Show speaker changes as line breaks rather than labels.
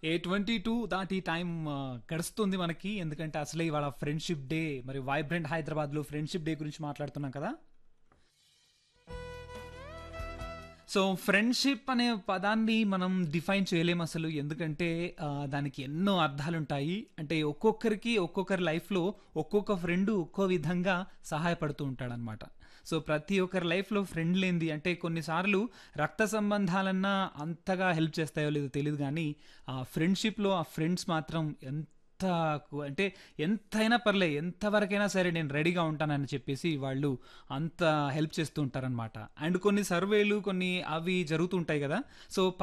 ఏ twenty two దాటి time ఆ, గడుస్తుంది మనకి ఎందుకంటే అసలే ఇవాళ ఫ్రెండ్షిప్ డే మరి వైబ్రెంట్ హైదరాబాద్లో ఫ్రెండ్షిప్ డే గురించి మాట్లాడుతున్నాం కదా సో ఫ్రెండ్షిప్ అనే పదాన్ని మనం డిఫైన్ చేయలేం అసలు ఎందుకంటే ఆ, దానికి ఎన్నో అర్థాలు ఉంటాయి అంటే ఒక్కొక్కరికి ఒక్కొక్కరి లైఫ్లో ఒక్కొక్క ఫ్రెండ్ ఒక్కో విధంగా సహాయపడుతూ ఉంటాడనమాట సో ప్రతి ఒక్కరి లైఫ్లో ఫ్రెండ్ లేనిది అంటే కొన్నిసార్లు రక్త సంబంధాలన్నా అంతగా హెల్ప్ చేస్తాయో లేదో తెలియదు కానీ ఆ ఫ్రెండ్షిప్లో ఆ ఫ్రెండ్స్ మాత్రం ఎంత అంటే ఎంతైనా పర్లే ఎంతవరకైనా సరే నేను రెడీగా ఉంటానని చెప్పేసి వాళ్ళు అంత హెల్ప్ చేస్తూ ఉంటారనమాట అండ్ కొన్ని సర్వేలు కొన్ని అవి జరుగుతూ ఉంటాయి కదా సో